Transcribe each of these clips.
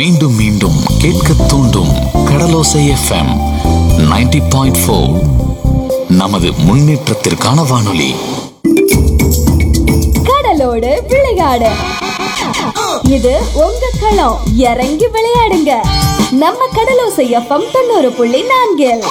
மீண்டும் மீண்டும் கேட்க தூண்டும் கடலோசை எஃப்எம் 90.4 பாயிண்ட் நமது முன்னேற்றத்திற்கான வானொலி கடலோடு விளையாடு இது உங்க களம் இறங்கி விளையாடுங்க நம்ம கடலோசை எஃப்எம் தொண்ணூறு புள்ளி நான்கில்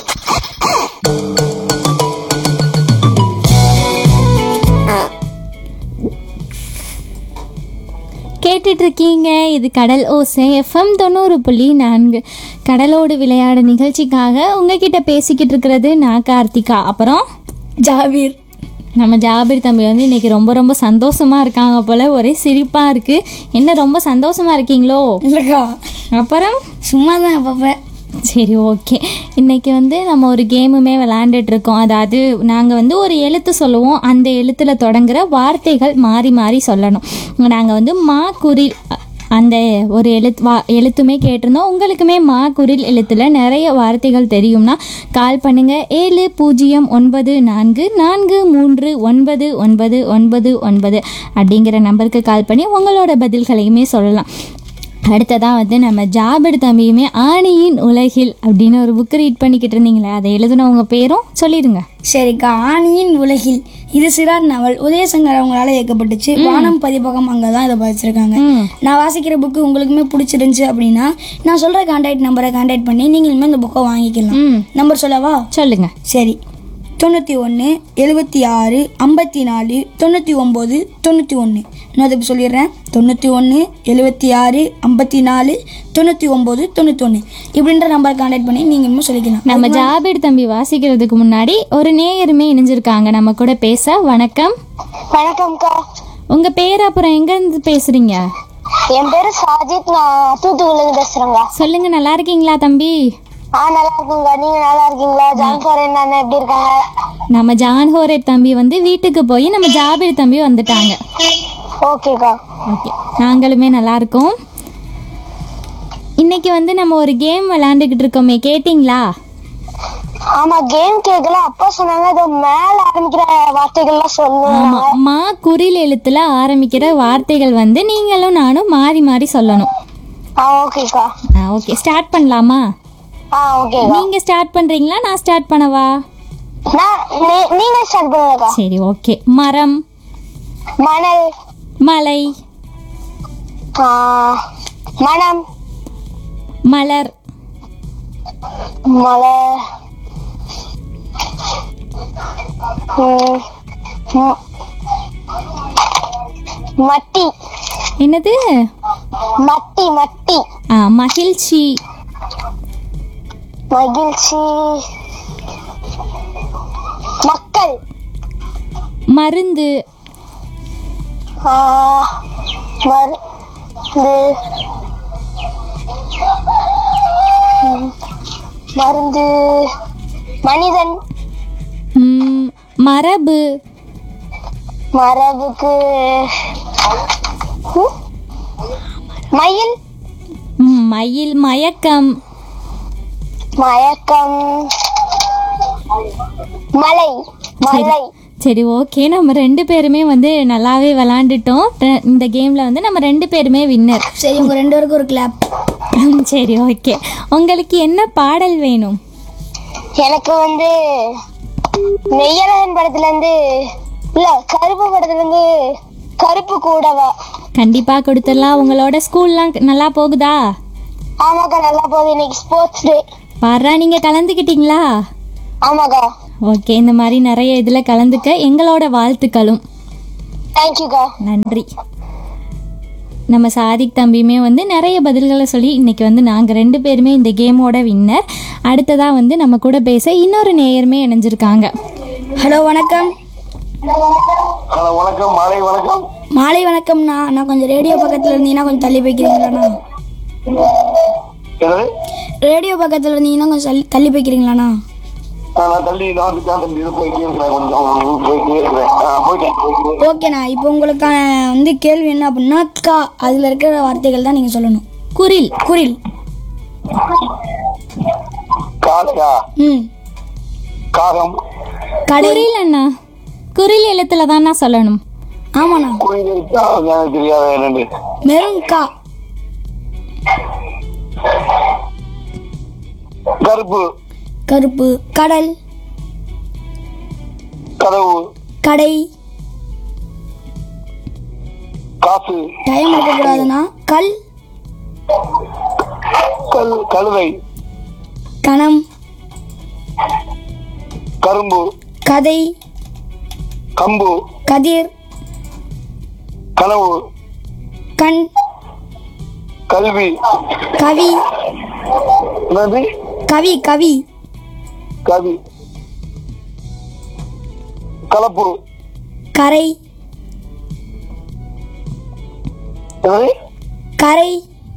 கேட்டுட்டு இருக்கீங்க இது கடல் ஓசை எஃப்எம் தொண்ணூறு புள்ளி நான்கு கடலோடு விளையாட நிகழ்ச்சிக்காக உங்ககிட்ட பேசிக்கிட்டு இருக்கிறது நான் கார்த்திகா அப்புறம் ஜாவீர் நம்ம ஜாபிர் தம்பி வந்து இன்னைக்கு ரொம்ப ரொம்ப சந்தோஷமா இருக்காங்க போல ஒரே சிரிப்பா இருக்கு என்ன ரொம்ப சந்தோஷமா இருக்கீங்களோ இல்லைக்கா அப்புறம் சும்மா தான் அப்பப்போ சரி ஓகே இன்னைக்கு வந்து நம்ம ஒரு கேமுமே விளையாண்டுட்டு இருக்கோம் அதாவது நாங்கள் வந்து ஒரு எழுத்து சொல்லுவோம் அந்த எழுத்தில் தொடங்குற வார்த்தைகள் மாறி மாறி சொல்லணும் நாங்கள் வந்து மா குரில் அ- அந்த ஒரு எழுத்து வா எழுத்துமே கேட்டிருந்தோம் உங்களுக்குமே மா குரில் எழுத்தில் நிறைய வார்த்தைகள் தெரியும்னா கால் பண்ணுங்க ஏழு பூஜ்ஜியம் ஒன்பது நான்கு நான்கு மூன்று ஒன்பது ஒன்பது ஒன்பது ஒன்பது அப்படிங்கிற நம்பருக்கு கால் பண்ணி உங்களோட பதில்களையுமே சொல்லலாம் அடுத்ததாக வந்து நம்ம ஜாபிர் தம்பியுமே ஆணியின் உலகில் அப்படின்னு ஒரு புக்கு ரீட் பண்ணிக்கிட்டு இருந்தீங்களே அதை எழுதுனவங்க பேரும் சொல்லிடுங்க சரிக்கா ஆணியின் உலகில் இது சிறார் நாவல் உதயசங்கர் அவங்களால இயக்கப்பட்டுச்சு வானம் பதிப்பகம் அங்கே தான் இதை பதிச்சிருக்காங்க ம். நான் வாசிக்கிற புக்கு உங்களுக்குமே பிடிச்சிருந்துச்சு அப்படின்னா நான் சொல்கிற கான்டாக்ட் நம்பரை கான்டாக்ட் பண்ணி நீங்களுமே இந்த புக்கை வாங்கிக்கலாம் ம் நம்பர் சொல்லவா சொல்லுங்க சரி தொண்ணூற்றி ஒன்று எழுபத்தி ஆறு ஐம்பத்தி நாலு தொண்ணூற்றி ஒம்பது தொண்ணூற்றி ஒன்று இன்னும் அதுக்கு சொல்லிடுறேன் தொண்ணூற்றி ஒன்று எழுபத்தி ஆறு ஐம்பத்தி நாலு தொண்ணூற்றி ஒம்பது தொண்ணூற்றி ஒன்று இப்படின்ற நம்பரை கான்டாக்ட் பண்ணி நீங்கள் இன்னும் சொல்லிக்கலாம் நம்ம ஜாபிர் தம்பி வாசிக்கிறதுக்கு முன்னாடி ஒரு நேயருமே இணைஞ்சிருக்காங்க நம்ம கூட பேச வணக்கம் வணக்கம்க்கா உங்க பேர் அப்புறம் எங்க இருந்து பேசுறீங்க என் பேரு சாஜித் நான் தூத்துக்குடில இருந்து பேசுறேங்க சொல்லுங்க நல்லா இருக்கீங்களா தம்பி ஆ நல்லா இருக்குங்க நீங்க நல்லா இருக்கீங்களா ஜான்ஃபர் என்ன எப்படி இருக்காங்க நம்ம ஜான் ஹோரேட் தம்பி வந்து வீட்டுக்கு போய் நம்ம ஜாபிர் தம்பி வந்துட்டாங்க ஓகேக்கா ஓகே நாங்களுமே நல்லா இருக்கோம் இன்னைக்கு வந்து நம்ம ஒரு கேம் விளையாண்டுக்கிட்டு இருக்கோமே கேட்டிங்களா ஆமா கேம் கேட்கல அப்பா சொன்னாங்க ஏதோ மேல ஆரம்பிக்கிற வார்த்தைகள்லாம் சொல்லணும் ஆமா மா குறில் எழுத்துல ஆரம்பிக்கிற வார்த்தைகள் வந்து நீங்களும் நானும் மாறி மாறி சொல்லணும் ஆ ஓகேக்கா ஆ ஓகே ஸ்டார்ட் பண்ணலாமா ஆ ஓகேக்கா நீங்க ஸ்டார்ட் பண்றீங்களா நான் ஸ்டார்ட் பண்ணவா நான் நீ- நீங்க ஸ்டார்ட் பண்ணுங்கக்கா சரி ஓகே மரம் மணல் மலை ஆ, மனம் மலர் மலை ம், ம். மட்டி என்னது மட்டி மட்டி ஆ மகிழ்ச்சி மகிழ்ச்சி மக்கள் மருந்து ஆ, மருந்து ம், மருந்து மனிதன் ம், மரபு மரபுக்கு ம், மயில் ம், மயில் மயக்கம் மயக்கம் மலை மலை சரி ஓகே நம்ம ரெண்டு பேருமே வந்து நல்லாவே விளாண்டுட்டோம் ரெ- இந்த கேமில் வந்து நம்ம ரெண்டு பேருமே வின்னர் சரி உங்கள் ரெண்டு பேருக்கும் ஒரு கிளாப் சரி ஓகே உங்களுக்கு என்ன பாடல் வேணும் எனக்கு வந்து மெய்யழகன் படத்துல இருந்து இல்ல கருப்பு படத்துல இருந்து கருப்பு கூடவா கண்டிப்பாக கொடுத்துடலாம் உங்களோட ஸ்கூல்லாம் நல்லா போகுதா ஆமாக்கா நல்லா போகுது இன்னைக்கு ஸ்போர்ட்ஸ் டே பாரா நீங்கள் கலந்துக்கிட்டீங்களா ஆமாக்கா ஓகே இந்த மாதிரி நிறைய இதில் கலந்துக்க எங்களோட வாழ்த்துக்களும் தேங்க்யூக்கா நன்றி நம்ம சாதிக் தம்பியுமே வந்து நிறைய பதில்களை சொல்லி இன்னைக்கு வந்து நாங்கள் ரெண்டு பேருமே இந்த கேமோட வின்னர் அடுத்ததாக வந்து நம்ம கூட பேச இன்னொரு நேயருமே இணைஞ்சிருக்காங்க ஹலோ வணக்கம் ஹலோ வணக்கம் மாலை வணக்கம் மாலை வணக்கம்ண்ணா நான் கொஞ்சம் ரேடியோ பக்கத்தில் இருந்தீங்கன்னா கொஞ்சம் தள்ளி போய்க்கிறீங்களாண்ணா என்னது ரேடியோ பக்கத்தில் இருந்தீங்கன்னா கொஞ்சம் தள்ளி தள்ளி போய்க்கிறீங்களாண்ணா ஆ, நான் தள்ளி நான் வந்துட்டேன் தம்பி இது போயிட்டே இருக்கிறேன் கொஞ்சம் போயிட்டே இருக்கிறேன் ஆ, போயிட்டேன் ஓகேண்ணா இப்போ உங்களுக்கான வந்து கேள்வி என்ன அப்படின்னா கா அதில் இருக்கிற வார்த்தைகள் தான் நீங்கள் சொல்லணும் குரில் குரில் காலையா ம் காகம் கடை குரில் அண்ணா குரில் எழுத்துல தான் நான் சொல்லணும் ஆமாண்ணா குயிலா எனக்கு தெரியாத என்னண்டு மெரும் கா கருப்பு கருப்பு கடல் கதவு கடை காசு டைம் இருக்கக்கூடாதுன்னா கல் கல் கழுதை கணம் கரும்பு கதை கம்பு கதிர் கனவு கண் கல்வி கவி என்னது கவி கவி கவி கலப்பு கரை என்னது கரை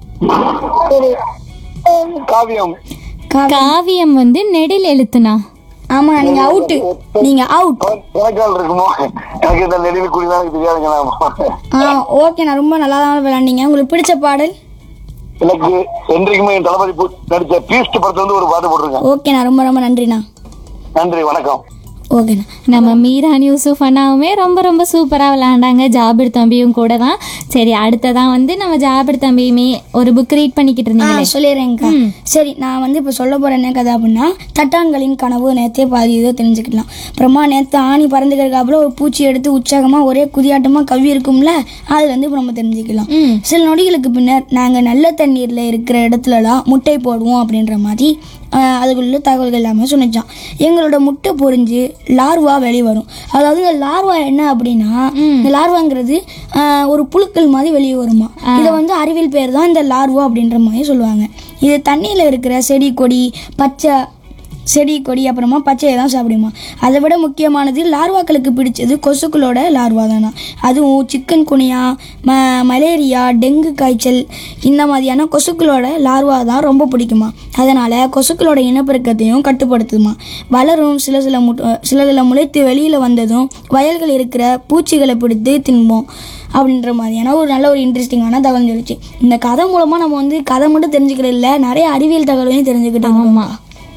காவியம் கவி காவியம் வந்து நெடில் எழுத்துனா ஆமா நீங்க அவுட்டு நீங்க அவுட் எனக்கால் இருக்குமோ எனக்கு இந்த நெடில் குடிதான் எனக்கு தெரியாதுங்களா ஆ ஓகே நான் ரொம்ப நல்லா தான் விளையாண்டீங்க உங்களுக்கு பிடிச்ச பாடல் எனக்கு என்றைக்குமே என் தளபதி பு- நடிச்ச பீஸ்ட் படத்துல வந்து ஒரு பாட்டு போட்டிருக்கேன் ஓகே நான் ரொம்ப ரொம்ப நன்றிண்ணா நன்றி வணக்கம் ஓகேண்ணா நம்ம மீரான் யூசுப் அண்ணாவுமே ரொம்ப ரொம்ப சூப்பராக விளையாண்டாங்க ஜாபிர் தம்பியும் கூட தான் சரி அடுத்ததான் வந்து நம்ம ஜாபிர் தம்பியுமே ஒரு புக் ரீட் பண்ணிக்கிட்டு ஆ இருந்தீங்களே சொல்லிடுறேங்க்கா சரி நான் வந்து இப்போ சொல்ல போகிற என்ன கதை அப்படின்னா தட்டான்களின் கனவு நேற்றே பாதி இதை தெரிஞ்சுக்கலாம் அப்புறமா நேற்று ஆணி பறந்துக்கிறதுக்காப்புல ஒரு பூச்சி எடுத்து உற்சாகமாக ஒரே குதியாட்டமாக கவி இருக்கும்ல அது வந்து இப்போ நம்ம தெரிஞ்சுக்கலாம் சில நொடிகளுக்கு பின்னர் நாங்கள் நல்ல தண்ணீரில் இருக்கிற இடத்துலலாம் முட்டை போடுவோம் அப்படின்ற மாதிரி ஆஹ், அதுக்குள்ள தகவல்கள் எல்லாமே சொன்னிச்சான் எங்களோட முட்டை பொரிஞ்சு லார்வா வெளியே வரும் அதாவது இந்த லார்வா என்ன அப்படின்னா இந்த லார்வாங்கிறது ஆஹ், ஒரு புழுக்கள் மாதிரி வெளியே வருமா இதை வந்து அறிவியல் பேர் தான் இந்த லார்வா அப்படின்ற மாதிரி சொல்லுவாங்க இது தண்ணியில் இருக்கிற செடி கொடி பச்சை செடி கொடி அப்புறமா பச்சையை தான் சாப்பிடுமா அதை விட முக்கியமானது லார்வாக்களுக்கு பிடிச்சது கொசுக்களோட லார்வா தானா அதுவும் சிக்கன் குனியா ம மலேரியா டெங்கு காய்ச்சல் இந்த மாதிரியான கொசுக்களோட லார்வா தான் ரொம்ப பிடிக்குமா அதனால் கொசுக்களோட இனப்பெருக்கத்தையும் கட்டுப்படுத்துமா வளரும் சில சில முட்டை சிலதில் முளைத்து வெளியில் வந்ததும் வயல்கள் இருக்கிற பூச்சிகளை பிடித்து தின்போம் அப்படின்ற மாதிரியான ஒரு நல்ல ஒரு இன்ட்ரெஸ்டிங்கான தகவல் சொல்லிச்சு இந்த கதை மூலமாக நம்ம வந்து கதை மட்டும் தெரிஞ்சுக்கிறது இல்லை நிறைய அறிவியல் தகவலையும் தெரிஞ்சுக்கிட்டோம் ஆமாம்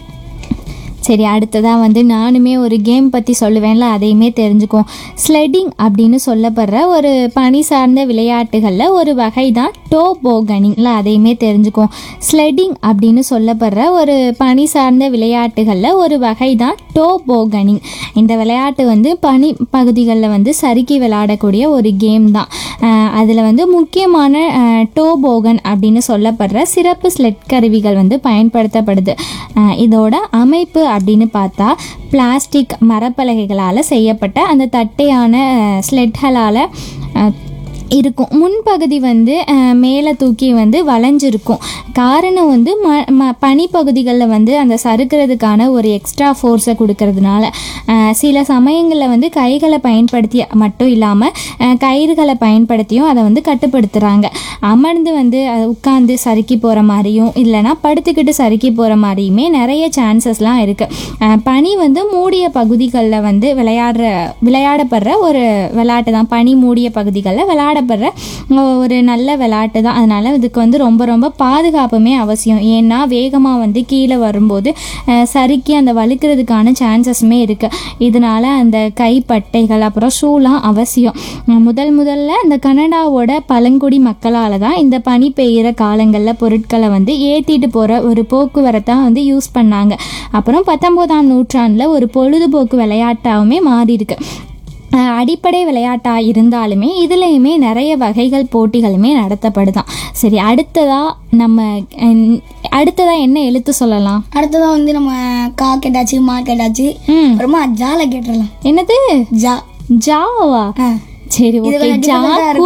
சரி அடுத்ததாக வந்து நானுமே ஒரு கேம் பற்றி சொல்லுவேன்ல அதையுமே தெரிஞ்சுக்குவோம் ஸ்லெட்டிங் அப்படின்னு சொல்லப்படுற ஒரு பனி சார்ந்த விளையாட்டுகளில் ஒரு வகை தான் டோபோகனிங்ல அதையுமே தெரிஞ்சுக்குவோம் ஸ்லெட்டிங் அப்படின்னு சொல்லப்படுற ஒரு பனி சார்ந்த விளையாட்டுகளில் ஒரு வகை தான் டோபோகனிங் இந்த விளையாட்டு வந்து பனி பகுதிகளில் வந்து சறுக்கி விளையாடக்கூடிய ஒரு கேம் தான் அதில் வந்து முக்கியமான அஹ், டோபோகன் அப்படின்னு சொல்லப்படுற சிறப்பு ஸ்லெட் கருவிகள் வந்து பயன்படுத்தப்படுது அஹ், இதோட அமைப்பு அப்படின்னு பார்த்தா பிளாஸ்டிக் மரப்பலகைகளால் செய்யப்பட்ட அந்த தட்டையான ஸ்லெட்களால் இருக்கும் முன்பகுதி வந்து அஹ், மேலே தூக்கி வந்து வளைஞ்சிருக்கும் காரணம் வந்து ம ம பனிப்பகுதிகளில் வந்து அந்த சறுக்கிறதுக்கான ஒரு எக்ஸ்ட்ரா ஃபோர்ஸை கொடுக்கறதுனால அஹ், சில சமயங்களில் வந்து கைகளை பயன்படுத்தி மட்டும் இல்லாமல் கயிறுகளை பயன்படுத்தியும் அதை வந்து கட்டுப்படுத்துகிறாங்க அமர்ந்து வந்து அதை உட்காந்து சறுக்கி போகிற மாதிரியும் இல்லைன்னா படுத்துக்கிட்டு சறுக்கி போகிற மாதிரியுமே நிறைய சான்சஸ்லாம் இருக்குது பனி வந்து மூடிய பகுதிகளில் வந்து விளையாடுற விளையாடப்படுற ஒரு விளையாட்டு தான் பனி மூடிய பகுதிகளில் விளையாடப்படுற ஒரு நல்ல விளையாட்டு தான் அதனால் இதுக்கு வந்து ரொம்ப ரொம்ப பாதுகாப்புமே அவசியம் ஏன்னா வேகமாக வந்து கீழே வரும்போது அஹ், சறுக்கி அந்த வழுக்கிறதுக்கான சான்சஸுமே இருக்குது இதனால் அந்த கைப்பட்டைகள் அப்புறம் ஷூலாம் அவசியம் அஹ், முதல் முதல்ல இந்த கனடாவோட பழங்குடி மக்களால் தான் இந்த பனி பெய்கிற காலங்களில் பொருட்களை வந்து ஏற்றிட்டு போகிற ஒரு போக்குவரத்தாக வந்து யூஸ் பண்ணாங்க அப்புறம் பத்தொம்போதாம் நூற்றாண்டில் ஒரு பொழுதுபோக்கு விளையாட்டாகவுமே மாறி இருக்கு அஹ் அடிப்படை விளையாட்டாக இருந்தாலுமே இதுலேயுமே நிறைய வகைகள் போட்டிகளுமே நடத்தப்படுதான் சரி அடுத்ததாக நம்ம அஹ், அடுத்ததாக என்ன எழுத்து சொல்லலாம் அடுத்ததான் வந்து நம்ம கா கேட்டாச்சு மா கேட்டாச்சு ம் அப்புறமா ஜால கேட்டுடலாம் என்னது ஜா ஜாவா ஆ சரி இது ஓகே கொஞ்சம் ஜா difficult ஆ இருக்கு.